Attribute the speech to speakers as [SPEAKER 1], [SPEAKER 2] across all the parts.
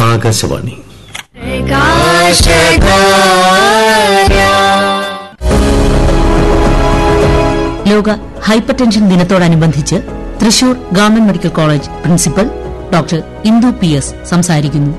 [SPEAKER 1] ആകാശവാണി
[SPEAKER 2] ലോക hypertension ദിനത്തോടനുബന്ധിച്ച് Thrissur government medical college principal doctor Indu P S സംസാരിക്കുന്നു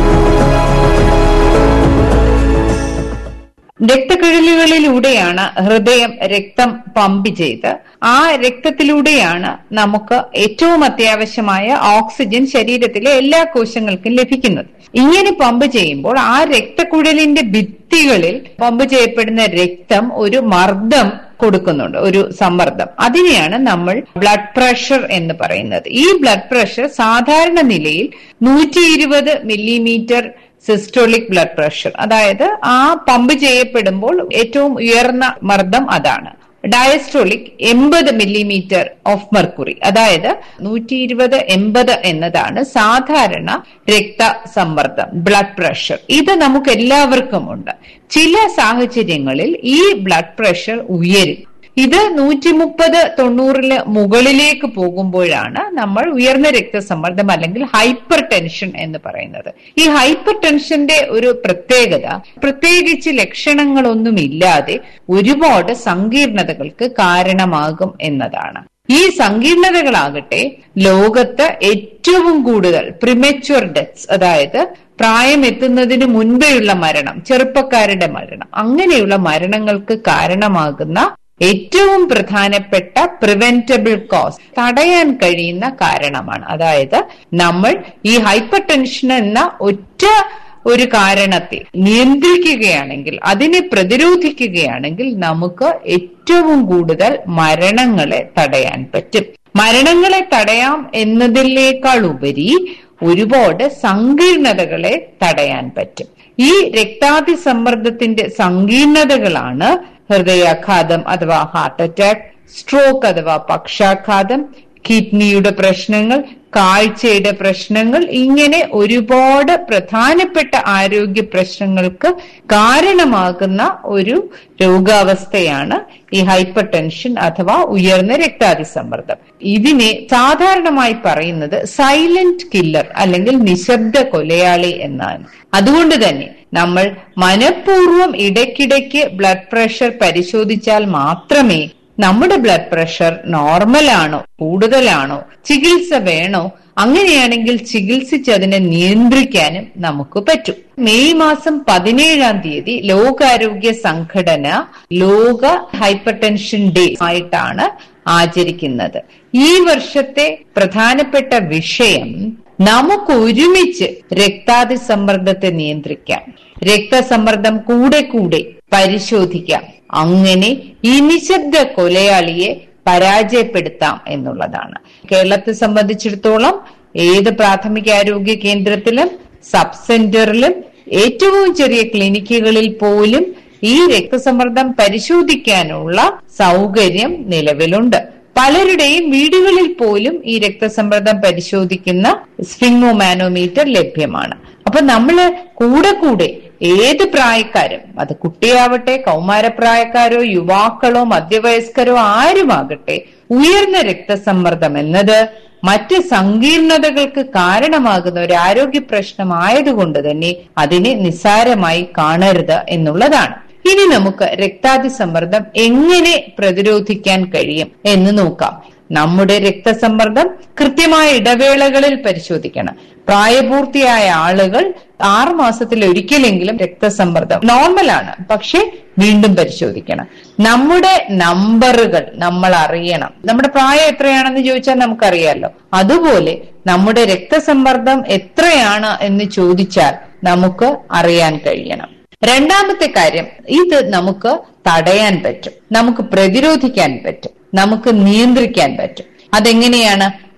[SPEAKER 3] രക്തക്കുഴലുകളിലൂടെയാണ് ഹൃദയം രക്തം പമ്പ് ചെയ്ത് ആ രക്തത്തിലൂടെയാണ് നമുക്ക് ഏറ്റവും അത്യാവശ്യമായ ഓക്സിജൻ ശരീരത്തിലെ എല്ലാ കോശങ്ങൾക്കും ലഭിക്കുന്നത് ഇങ്ങനെ പമ്പ് ചെയ്യുമ്പോൾ ആ രക്തക്കുഴലിന്റെ ഭിത്തികളിൽ പമ്പ് ചെയ്യപ്പെടുന്ന രക്തം ഒരു മർദ്ദം കൊടുക്കുന്നുണ്ട് ഒരു സമ്മർദ്ദം അതിനെയാണ് നമ്മൾ ബ്ലഡ് പ്രഷർ എന്ന് പറയുന്നത് ഈ ബ്ലഡ് പ്രഷർ സാധാരണ നിലയിൽ നൂറ്റി ഇരുപത് മില്ലിമീറ്റർ സിസ്റ്റോളിക് ബ്ലഡ് പ്രഷർ അതായത് ആ പമ്പ് ചെയ്യപ്പെടുമ്പോൾ ഏറ്റവും ഉയർന്ന മർദ്ദം അതാണ് ഡയസ്റ്റോളിക് എൺപത് മില്ലിമീറ്റർ ഓഫ് മെർക്കുറി അതായത് നൂറ്റി ഇരുപത് എൺപത് എന്നതാണ് സാധാരണ രക്തസമ്മർദ്ദം ബ്ലഡ് പ്രഷർ ഇത് നമുക്ക് എല്ലാവർക്കും ഉണ്ട് ചില സാഹചര്യങ്ങളിൽ ഈ ബ്ലഡ് പ്രഷർ ഉയരും ഇത് നൂറ്റി മുപ്പത് തൊണ്ണൂറില് മുകളിലേക്ക് പോകുമ്പോഴാണ് നമ്മൾ ഉയർന്ന രക്തസമ്മർദ്ദം അല്ലെങ്കിൽ ഹൈപ്പർ ടെൻഷൻ എന്ന് പറയുന്നത് ഈ ഹൈപ്പർ ടെൻഷന്റെ ഒരു പ്രത്യേകത പ്രത്യേകിച്ച് ലക്ഷണങ്ങളൊന്നുമില്ലാതെ ഒരുപാട് സങ്കീർണതകൾക്ക് കാരണമാകും എന്നതാണ് ഈ സങ്കീർണതകളാകട്ടെ ലോകത്ത് ഏറ്റവും കൂടുതൽ പ്രിമച്വർ ഡെത്ത്സ് അതായത് പ്രായം എത്തുന്നതിന് മുൻപേയുള്ള മരണം ചെറുപ്പക്കാരുടെ മരണം അങ്ങനെയുള്ള മരണങ്ങൾക്ക് കാരണമാകുന്ന ഏറ്റവും പ്രധാനപ്പെട്ട പ്രിവെന്റബിൾ കോസ് തടയാൻ കഴിയുന്ന കാരണമാണ് അതായത് നമ്മൾ ഈ ഹൈപ്പർ ടെൻഷൻ എന്ന ഒറ്റ ഒരു കാരണത്തെ നിയന്ത്രിക്കുകയാണെങ്കിൽ അതിനെ പ്രതിരോധിക്കുകയാണെങ്കിൽ നമുക്ക് ഏറ്റവും കൂടുതൽ മരണങ്ങളെ തടയാൻ പറ്റും മരണങ്ങളെ തടയാം എന്നതിനേക്കാൾ ഉപരി ഒരുപാട് സങ്കീർണതകളെ തടയാൻ പറ്റും ഈ രക്താതിസമ്മർദ്ദത്തിന്റെ സങ്കീർണതകളാണ് ഹൃദയാഘാതം അഥവാ ഹാർട്ട് അറ്റാക്ക് സ്ട്രോക്ക് അഥവാ പക്ഷാഘാതം കിഡ്നിയുടെ പ്രശ്നങ്ങൾ കാഴ്ചയുടെ പ്രശ്നങ്ങൾ ഇങ്ങനെ ഒരുപാട് പ്രധാനപ്പെട്ട ആരോഗ്യ പ്രശ്നങ്ങൾക്ക് കാരണമാകുന്ന ഒരു രോഗാവസ്ഥയാണ് ഈ ഹൈപ്പർ ടെൻഷൻ അഥവാ ഉയർന്ന രക്താതിസമ്മർദ്ദം ഇതിനെ സാധാരണമായി പറയുന്നത് സൈലന്റ് കില്ലർ അല്ലെങ്കിൽ നിശബ്ദ കൊലയാളി എന്നാണ് അതുകൊണ്ട് തന്നെ നമ്മൾ മനഃപൂർവ്വം ഇടയ്ക്കിടയ്ക്ക് ബ്ലഡ് പ്രഷർ പരിശോധിച്ചാൽ മാത്രമേ നമ്മുടെ ബ്ലഡ് പ്രഷർ നോർമൽ ആണോ കൂടുതലാണോ ചികിത്സ വേണോ അങ്ങനെയാണെങ്കിൽ ചികിത്സിച്ച് അതിനെ നിയന്ത്രിക്കാനും നമുക്ക് പറ്റും മെയ് മാസം പതിനേഴാം തീയതി ലോകാരോഗ്യ സംഘടന ലോക ഹൈപ്പർ ടെൻഷൻ ഡേ ആയിട്ടാണ് ആചരിക്കുന്നത് ഈ വർഷത്തെ പ്രധാനപ്പെട്ട വിഷയം നമുക്ക് ഒരുമിച്ച് രക്താതിസമ്മർദ്ദത്തെ നിയന്ത്രിക്കാം രക്തസമ്മർദ്ദം കൂടെ കൂടെ പരിശോധിക്കാം അങ്ങനെ ഈ നിശബ്ദ കൊലയാളിയെ പരാജയപ്പെടുത്താം എന്നുള്ളതാണ് കേരളത്തെ സംബന്ധിച്ചിടത്തോളം ഏത് പ്രാഥമിക ആരോഗ്യ കേന്ദ്രത്തിലും സബ് സെന്ററിലും ഏറ്റവും ചെറിയ ക്ലിനിക്കുകളിൽ പോലും ഈ രക്തസമ്മർദ്ദം പരിശോധിക്കാനുള്ള സൗകര്യം നിലവിലുണ്ട് പലരുടെയും വീടുകളിൽ പോലും ഈ രക്തസമ്മർദ്ദം പരിശോധിക്കുന്ന സ്ഫിങ്മോമാനോമീറ്റർ ലഭ്യമാണ് അപ്പൊ നമ്മള് കൂടെ കൂടെ ഏത് പ്രായക്കാരും അത് കുട്ടിയാവട്ടെ കൗമാരപ്രായക്കാരോ യുവാക്കളോ മധ്യവയസ്കരോ ആരുമാകട്ടെ ഉയർന്ന രക്തസമ്മർദ്ദം എന്നത് മറ്റ് സങ്കീർണതകൾക്ക് കാരണമാകുന്ന ഒരു ആരോഗ്യ പ്രശ്നമായതുകൊണ്ട് തന്നെ അതിനെ നിസ്സാരമായി കാണരുത് എന്നുള്ളതാണ് ഇനി നമുക്ക് രക്താതിസമ്മർദ്ദം എങ്ങനെ പ്രതിരോധിക്കാൻ കഴിയും എന്ന് നോക്കാം നമ്മുടെ രക്തസമ്മർദ്ദം കൃത്യമായ ഇടവേളകളിൽ പരിശോധിക്കണം പ്രായപൂർത്തിയായ ആളുകൾ ആറ് മാസത്തിൽ ഒരിക്കലെങ്കിലും രക്തസമ്മർദ്ദം നോർമലാണ് പക്ഷെ വീണ്ടും പരിശോധിക്കണം നമ്മുടെ നമ്പറുകൾ നമ്മൾ അറിയണം നമ്മുടെ പ്രായം എത്രയാണെന്ന് ചോദിച്ചാൽ നമുക്കറിയാലോ അതുപോലെ നമ്മുടെ രക്തസമ്മർദ്ദം എത്രയാണ് എന്ന് ചോദിച്ചാൽ നമുക്ക് അറിയാൻ കഴിയണം രണ്ടാമത്തെ കാര്യം ഇത് നമുക്ക് തടയാൻ പറ്റും നമുക്ക് പ്രതിരോധിക്കാൻ പറ്റും നമുക്ക് നിയന്ത്രിക്കാൻ പറ്റും അതെങ്ങനെയാണ്